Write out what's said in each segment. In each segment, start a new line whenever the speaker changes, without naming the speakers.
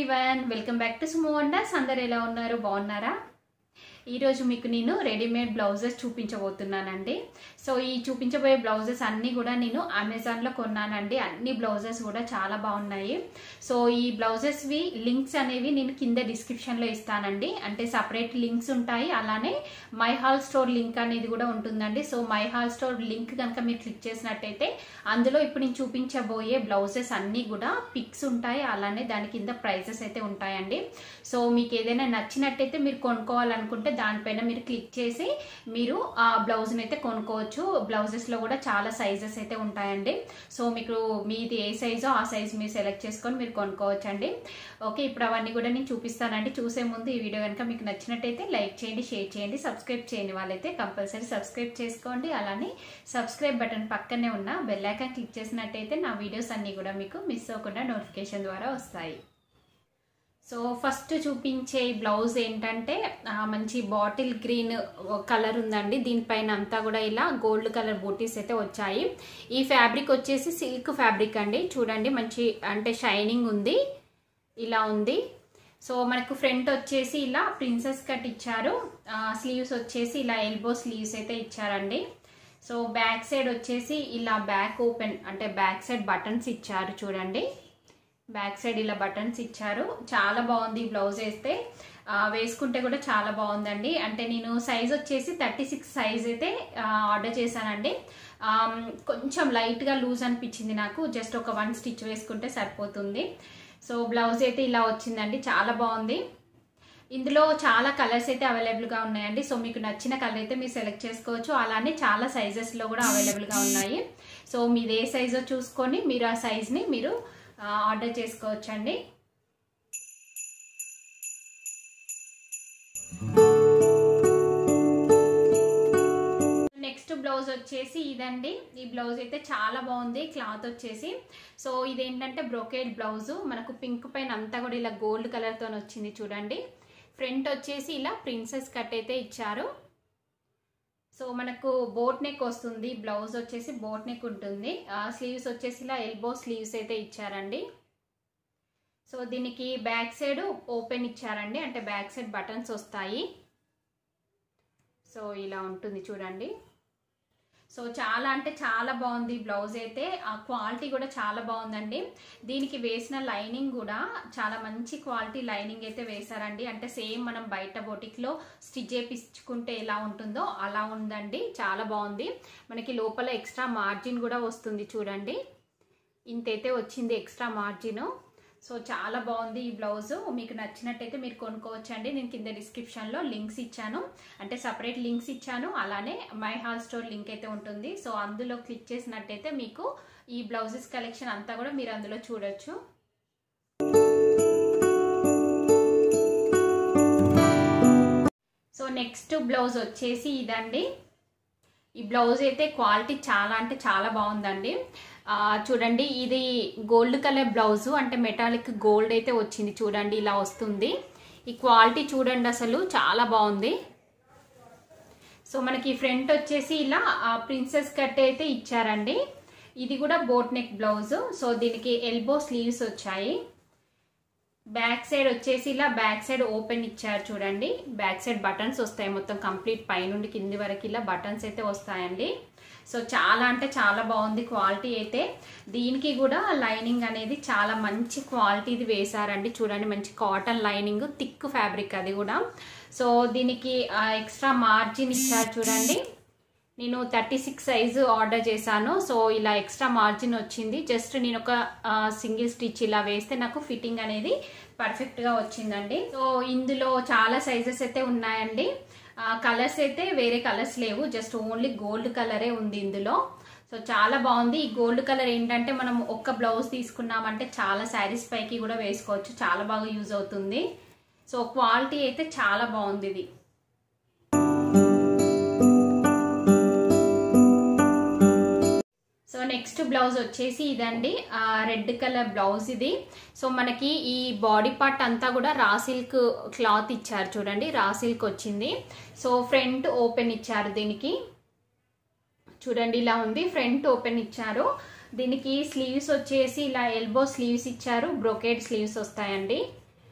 everyone welcome back to Sumo Wonders అందరు ఎలా ఉన్నారు బాగున్నారా ఈరోజు మీకు నేను రెడీమేడ్ బ్లౌజెస్ చూపించబోతున్నానండి సో ఈ చూపించబోయే బ్లౌజెస్ అన్నీ కూడా నేను అమెజాన్లో కొన్నానండి అన్ని బ్లౌజెస్ కూడా చాలా బాగున్నాయి సో ఈ బ్లౌజెస్వి లింక్స్ అనేవి నేను కింద డిస్క్రిప్షన్లో ఇస్తానండి అంటే సపరేట్ లింక్స్ ఉంటాయి అలానే మై హాల్ స్టోర్ లింక్ అనేది కూడా ఉంటుందండి so my hall store link కనుక మీరు క్లిక్ చేసినట్టయితే అందులో ఇప్పుడు నేను చూపించబోయే బ్లౌజెస్ అన్నీ కూడా పిక్స్ ఉంటాయి అలానే దాని కింద ప్రైజెస్ అయితే ఉంటాయండి సో మీకు ఏదైనా నచ్చినట్టయితే మీరు కొనుక్కోవాలనుకుంటే దానిపైన మీరు క్లిక్ చేసి మీరు ఆ బ్లౌజ్ని అయితే కొనుక్కోవచ్చు బ్లౌజెస్లో కూడా చాలా సైజెస్ అయితే ఉంటాయండి సో మీకు మీది ఏ సైజో ఆ సైజ్ మీరు సెలెక్ట్ చేసుకొని మీరు కొనుక్కోవచ్చు అండి ఓకే ఇప్పుడు అవన్నీ కూడా నేను చూపిస్తానండి చూసే ముందు ఈ వీడియో కనుక మీకు నచ్చినట్టయితే లైక్ చేయండి షేర్ చేయండి సబ్స్క్రైబ్ చేయండి వాళ్ళైతే కంపల్సరీ సబ్స్క్రైబ్ చేసుకోండి అలానే సబ్స్క్రైబ్ బటన్ పక్కనే ఉన్న బెల్ ఐకాన్ క్లిక్ చేసినట్టయితే నా వీడియోస్ అన్నీ కూడా మీకు మిస్ అవ్వకుండా నోటిఫికేషన్ ద్వారా వస్తాయి సో ఫస్ట్ చూపించే బ్లౌజ్ ఏంటంటే మంచి బాటిల్ గ్రీన్ కలర్ ఉందండి దీనిపైన అంతా కూడా ఇలా గోల్డ్ కలర్ బూటీస్ అయితే వచ్చాయి ఈ ఫ్యాబ్రిక్ వచ్చేసి సిల్క్ ఫ్యాబ్రిక్ అండి చూడండి మంచి అంటే షైనింగ్ ఉంది ఇలా ఉంది సో మనకు ఫ్రంట్ వచ్చేసి ఇలా ప్రిన్సెస్ కట్ ఇచ్చారు స్లీవ్స్ వచ్చేసి ఇలా ఎల్బో స్లీవ్స్ అయితే ఇచ్చారండి సో బ్యాక్ సైడ్ వచ్చేసి ఇలా బ్యాక్ ఓపెన్ అంటే బ్యాక్ సైడ్ బటన్స్ ఇచ్చారు చూడండి బ్యాక్ సైడ్ ఇలా బటన్స్ ఇచ్చారు చాలా బాగుంది బ్లౌజ్ వేస్తే వేసుకుంటే కూడా చాలా బాగుందండి అంటే నేను సైజ్ వచ్చేసి థర్టీ సిక్స్ సైజ్ అయితే ఆర్డర్ చేశానండి కొంచెం లైట్గా లూజ్ అనిపించింది నాకు జస్ట్ ఒక వన్ స్టిచ్ వేసుకుంటే సరిపోతుంది సో బ్లౌజ్ అయితే ఇలా వచ్చిందండి చాలా బాగుంది ఇందులో చాలా కలర్స్ అయితే అవైలబుల్గా ఉన్నాయండి సో మీకు నచ్చిన కలర్ అయితే మీరు సెలెక్ట్ చేసుకోవచ్చు అలానే చాలా సైజెస్లో కూడా అవైలబుల్గా ఉన్నాయి సో మీది ఏ సైజో చూసుకొని మీరు ఆ సైజ్ని మీరు ఆర్డర్ చేసుకోవచ్చండి నెక్స్ట్ బ్లౌజ్ వచ్చేసి ఇదండి ఈ బ్లౌజ్ అయితే చాలా బాగుంది క్లాత్ వచ్చేసి సో ఇదేంటంటే బ్రొకేడ్ బ్లౌజ్ మనకు పింక్ పైన అంతా కూడా ఇలా గోల్డ్ కలర్తో వచ్చింది చూడండి ఫ్రంట్ వచ్చేసి ఇలా ప్రిన్సెస్ కట్ అయితే ఇచ్చారు సో మనకు బోట్ నెక్ వస్తుంది బ్లౌజ్ వచ్చేసి బోట్ నెక్ ఉంటుంది స్లీవ్స్ వచ్చేసి ఇలా ఎల్బో స్లీవ్స్ అయితే ఇచ్చారండి సో దీనికి బ్యాక్ సైడ్ ఓపెన్ ఇచ్చారండి అంటే బ్యాక్ సైడ్ బటన్స్ వస్తాయి సో ఇలా ఉంటుంది చూడండి సో చాలా అంటే చాలా బాగుంది బ్లౌజ్ అయితే ఆ క్వాలిటీ కూడా చాలా బాగుందండి దీనికి వేసిన లైనింగ్ కూడా చాలా మంచి క్వాలిటీ లైనింగ్ అయితే వేశారండి అంటే సేమ్ మనం బయట బొటిక్లో స్టిచ్ చేపించుకుంటే ఎలా ఉంటుందో అలా ఉందండి చాలా బాగుంది మనకి లోపల ఎక్స్ట్రా మార్జిన్ కూడా వస్తుంది చూడండి ఇంతైతే వచ్చింది ఎక్స్ట్రా మార్జిన్ సో చాలా బాగుంది ఈ బ్లౌజ్ మీకు నచ్చినట్టయితే మీరు కొనుక్కోవచ్చండి నేను కింద డిస్క్రిప్షన్లో లింక్స్ ఇచ్చాను అంటే సపరేట్ లింక్స్ ఇచ్చాను అలానే మై హాల్ స్టోర్ లింక్ అయితే ఉంటుంది సో అందులో క్లిక్ చేసినట్టయితే మీకు ఈ బ్లౌజెస్ కలెక్షన్ అంతా కూడా మీరు అందులో చూడొచ్చు సో నెక్స్ట్ బ్లౌజ్ వచ్చేసి ఇదండి ఈ బ్లౌజ్ అయితే క్వాలిటీ చాలా అంటే చాలా బాగుందండి చూడండి ఇది గోల్డ్ కలర్ బ్లౌజు అంటే మెటాలిక్ గోల్డ్ అయితే వచ్చింది చూడండి ఇలా వస్తుంది ఈ క్వాలిటీ చూడండి అసలు చాలా బాగుంది సో మనకి ఫ్రంట్ వచ్చేసి ఇలా ప్రిన్సెస్ కట్ అయితే ఇచ్చారండి ఇది కూడా బోట్ నెక్ బ్లౌజ్ సో దీనికి ఎల్బో స్లీవ్స్ వచ్చాయి బ్యాక్ సైడ్ వచ్చేసి ఇలా బ్యాక్ సైడ్ ఓపెన్ ఇచ్చారు చూడండి బ్యాక్ సైడ్ బటన్స్ వస్తాయి మొత్తం కంప్లీట్ పైనుండి కింది వరకు ఇలా బటన్స్ అయితే వస్తాయండి సో చాలా అంటే చాలా బాగుంది క్వాలిటీ అయితే దీనికి కూడా లైనింగ్ అనేది చాలా మంచి క్వాలిటీది వేశారండి చూడండి మంచి కాటన్ లైనింగ్ థిక్ ఫ్యాబ్రిక్ అది కూడా సో దీనికి ఎక్స్ట్రా మార్జిన్ ఇచ్చారు చూడండి నేను థర్టీ సిక్స్ సైజు ఆర్డర్ చేశాను సో ఇలా ఎక్స్ట్రా మార్జిన్ వచ్చింది జస్ట్ నేను ఒక సింగిల్ స్టిచ్ ఇలా వేస్తే నాకు ఫిట్టింగ్ అనేది పర్ఫెక్ట్గా వచ్చిందండి సో ఇందులో చాలా సైజెస్ అయితే ఉన్నాయండి కలర్స్ అయితే వేరే కలర్స్ లేవు జస్ట్ ఓన్లీ గోల్డ్ కలరే ఉంది ఇందులో సో చాలా బాగుంది ఈ గోల్డ్ కలర్ ఏంటంటే మనం ఒక్క బ్లౌజ్ తీసుకున్నామంటే చాలా శారీస్ పైకి కూడా వేసుకోవచ్చు చాలా బాగా యూజ్ అవుతుంది సో క్వాలిటీ అయితే చాలా బాగుంది ఇది సో నెక్స్ట్ బ్లౌజ్ వచ్చేసి ఇదండి రెడ్ కలర్ బ్లౌజ్ ఇది సో మనకి ఈ బాడీ పార్ట్ అంతా కూడా రా సిల్క్ క్లాత్ ఇచ్చారు చూడండి రా సిల్క్ వచ్చింది సో ఫ్రంట్ ఓపెన్ ఇచ్చారు దీనికి చూడండి ఇలా ఉంది ఫ్రంట్ ఓపెన్ ఇచ్చారు దీనికి స్లీవ్స్ వచ్చేసి ఇలా ఎల్బో స్లీవ్స్ ఇచ్చారు బ్రొకేడ్ స్లీవ్స్ వస్తాయండి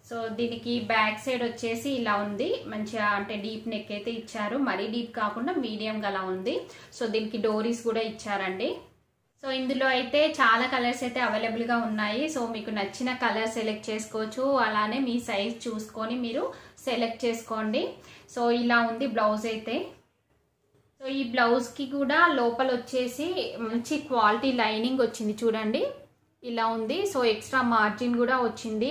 సో దీనికి బ్యాక్ సైడ్ వచ్చేసి ఇలా ఉంది మంచిగా అంటే డీప్ నెక్ అయితే ఇచ్చారు మరీ డీప్ కాకుండా మీడియంగా అలా ఉంది సో దీనికి డోరీస్ కూడా ఇచ్చారండి సో ఇందులో అయితే చాలా కలర్స్ అయితే అవైలబుల్గా ఉన్నాయి సో మీకు నచ్చిన కలర్ సెలెక్ట్ చేసుకోవచ్చు అలానే మీ సైజ్ చూసుకొని మీరు సెలెక్ట్ చేసుకోండి సో ఇలా ఉంది బ్లౌజ్ అయితే సో ఈ బ్లౌజ్కి కూడా లోపల వచ్చేసి మంచి క్వాలిటీ లైనింగ్ వచ్చింది చూడండి ఇలా ఉంది సో ఎక్స్ట్రా మార్జిన్ కూడా వచ్చింది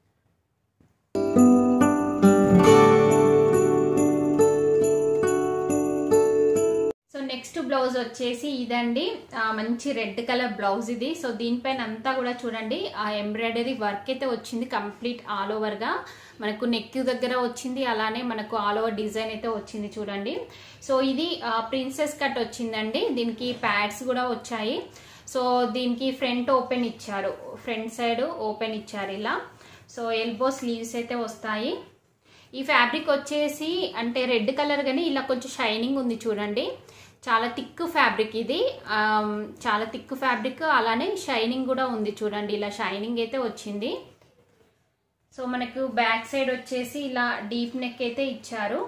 సో నెక్స్ట్ బ్లౌజ్ వచ్చేసి ఇదండి మంచి రెడ్ కలర్ బ్లౌజ్ ఇది సో దీనిపైన అంతా కూడా చూడండి ఆ ఎంబ్రాయిడరీ వర్క్ అయితే వచ్చింది కంప్లీట్ ఆల్ ఓవర్గా మనకు నెక్ దగ్గర వచ్చింది అలానే మనకు ఆల్ ఓవర్ డిజైన్ అయితే వచ్చింది చూడండి సో ఇది ప్రిన్సెస్ కట్ వచ్చిందండి దీనికి ప్యాడ్స్ కూడా వచ్చాయి సో దీనికి ఫ్రంట్ ఓపెన్ ఇచ్చారు ఫ్రంట్ సైడ్ ఓపెన్ ఇచ్చారు ఇలా సో ఎల్బో స్లీవ్స్ అయితే వస్తాయి ఈ ఫ్యాబ్రిక్ వచ్చేసి అంటే రెడ్ కలర్ కానీ ఇలా కొంచెం షైనింగ్ ఉంది చూడండి చాలా థిక్ ఫ్యాబ్రిక్ ఇది చాలా థిక్ ఫ్యాబ్రిక్ అలానే షైనింగ్ కూడా ఉంది చూడండి ఇలా షైనింగ్ అయితే వచ్చింది సో మనకు బ్యాక్ సైడ్ వచ్చేసి ఇలా డీప్ నెక్ అయితే ఇచ్చారు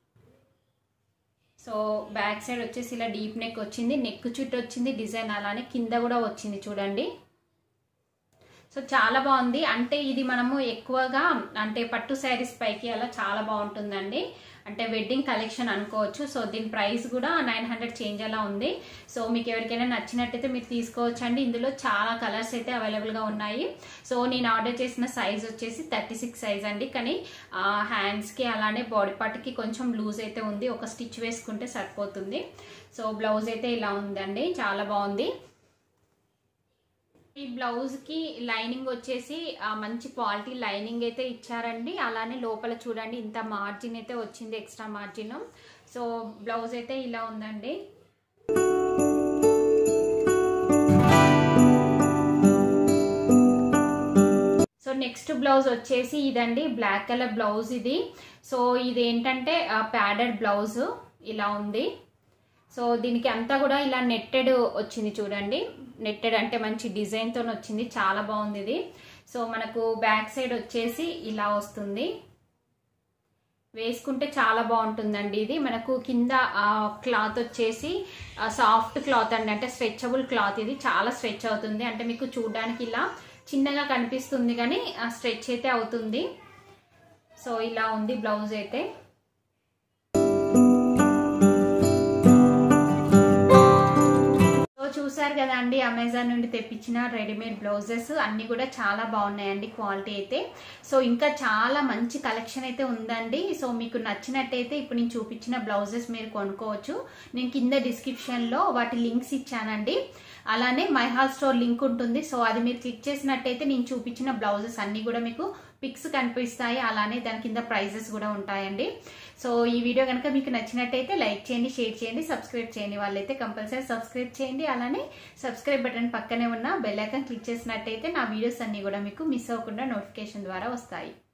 సో బ్యాక్ సైడ్ వచ్చేసి ఇలా డీప్ నెక్ వచ్చింది నెక్ చుట్టూ వచ్చింది డిజైన్ అలానే కింద కూడా వచ్చింది చూడండి సో చాలా బాగుంది అంటే ఇది మనము ఎక్కువగా అంటే పట్టు శారీస్ పైకి అలా చాలా బాగుంటుందండి అంటే వెడ్డింగ్ కలెక్షన్ అనుకోవచ్చు సో దీని ప్రైస్ కూడా నైన్ హండ్రెడ్ చేంజ్ అలా ఉంది సో మీకు ఎవరికైనా నచ్చినట్టయితే మీరు తీసుకోవచ్చు అండి ఇందులో చాలా కలర్స్ అయితే అవైలబుల్గా ఉన్నాయి సో నేను ఆర్డర్ చేసిన సైజ్ వచ్చేసి థర్టీ సిక్స్ సైజ్ అండి కానీ హ్యాండ్స్కి అలానే బాడీ పార్ట్కి కొంచెం లూజ్ అయితే ఉంది ఒక స్టిచ్ వేసుకుంటే సరిపోతుంది సో బ్లౌజ్ అయితే ఇలా ఉందండి చాలా బాగుంది ఈ బ్లౌజ్కి లైనింగ్ వచ్చేసి మంచి క్వాలిటీ లైనింగ్ అయితే ఇచ్చారండి అలానే లోపల చూడండి ఇంత మార్జిన్ అయితే వచ్చింది ఎక్స్ట్రా మార్జిన్ సో బ్లౌజ్ అయితే ఇలా ఉందండి సో నెక్స్ట్ బ్లౌజ్ వచ్చేసి ఇదండి బ్లాక్ కలర్ బ్లౌజ్ ఇది సో ఇది ఏంటంటే ప్యాడెడ్ బ్లౌజ్ ఇలా ఉంది సో దీనికి అంతా కూడా ఇలా నెట్టెడ్ వచ్చింది చూడండి నెట్టెడ్ అంటే మంచి డిజైన్తో వచ్చింది చాలా బాగుంది ఇది సో మనకు బ్యాక్ సైడ్ వచ్చేసి ఇలా వస్తుంది వేసుకుంటే చాలా బాగుంటుందండి ఇది మనకు కింద క్లాత్ వచ్చేసి సాఫ్ట్ క్లాత్ అండి అంటే స్ట్రెచబుల్ క్లాత్ ఇది చాలా స్ట్రెచ్ అవుతుంది అంటే మీకు చూడడానికి ఇలా చిన్నగా కనిపిస్తుంది కానీ స్ట్రెచ్ అయితే అవుతుంది సో ఇలా ఉంది బ్లౌజ్ అయితే చూసారు కదా అండి అమెజాన్ నుండి తెప్పించిన రెడీమేడ్ బ్లౌజెస్ అన్ని కూడా చాలా బాగున్నాయండి క్వాలిటీ అయితే సో ఇంకా చాలా మంచి కలెక్షన్ అయితే ఉందండి సో మీకు నచ్చినట్టయితే ఇప్పుడు నేను చూపించిన బ్లౌజెస్ మీరు కొనుక్కోవచ్చు నేను కింద డిస్క్రిప్షన్లో వాటి లింక్స్ ఇచ్చానండి అలానే మై హాల్ స్టోర్ లింక్ ఉంటుంది సో అది మీరు క్లిక్ చేసినట్టయితే నేను చూపించిన బ్లౌజెస్ అన్ని కూడా మీకు పిక్స్ కనిపిస్తాయి అలానే దాని కింద ప్రైజెస్ కూడా ఉంటాయండి సో ఈ వీడియో కనుక మీకు నచ్చినట్టయితే లైక్ చేయండి షేర్ చేయండి సబ్స్క్రైబ్ చేయండి వాళ్ళైతే కంపల్సరీ సబ్స్క్రైబ్ చేయండి అలానే సబ్స్క్రైబ్ బటన్ పక్కనే ఉన్న బెల్ ఐకాన్ క్లిక్ చేసినట్టయితే నా వీడియోస్ అన్ని కూడా మీకు మిస్ అవ్వకుండా నోటిఫికేషన్ ద్వారా వస్తాయి